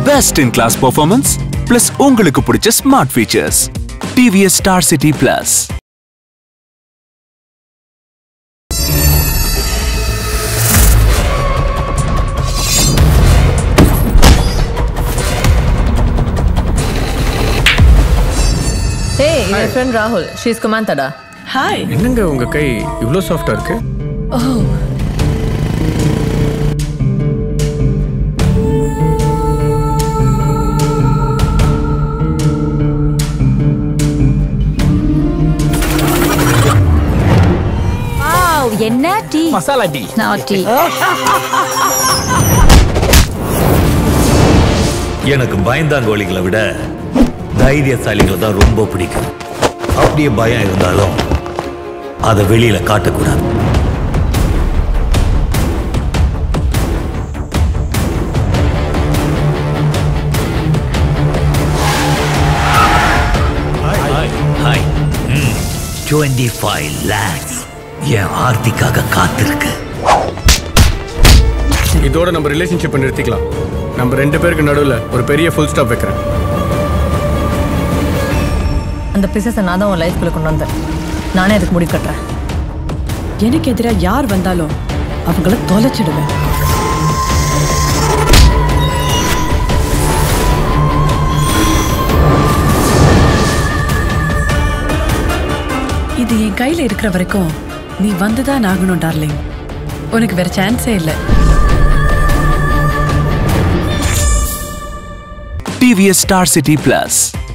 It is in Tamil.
Best in class performance plus உங்களுக்கு பிடிச்ச smart features TVS Star City plus Hey, my friend Rahul. She's Kumantada. Hi என்னங்க உங்க கை இவ்வளோ சாஃப்டா இருக்கு வாவ் என்ன டீ மசாலா டீ நான் டீ எனக்கு பயந்தாங்கோலிகளை விட தைரியசாலிகளை தான் ரொம்ப பிடிக்கும் அப்படியே பயம் இருந்தாலும் அதை வெளியில காட்டக்கூடாது ஹாய் டுவெண்ட்டி ஃபைவ் லேக்ஸ் என் ஆர்த்திக்காக காத்திருக்கு இதோட நம்ம ரிலேஷன்ஷிப்பை நிறுத்திக்கலாம் நம்ம ரெண்டு பேருக்கு நடுவில் ஒரு பெரிய ஃபுல் ஸ்டாப் வைக்கிறேன் அந்த பிசஸை நான் தான் உன் லைஃப்குள்ள கொண்டு வந்தேன் நானே அதுக்கு முடிவு கட்டுறேன் எனக்கு எதிரா யார் வந்தாலும் அவங்கள தொலைச்சிடுவேன் இது என் கையில இருக்கிற வரைக்கும் நீ வந்துதான் ஆகணும் டார்லிங் உனக்கு வேற சான்ஸே இல்லை டிவிஎஸ் ஸ்டார் சிட்டி பிளஸ்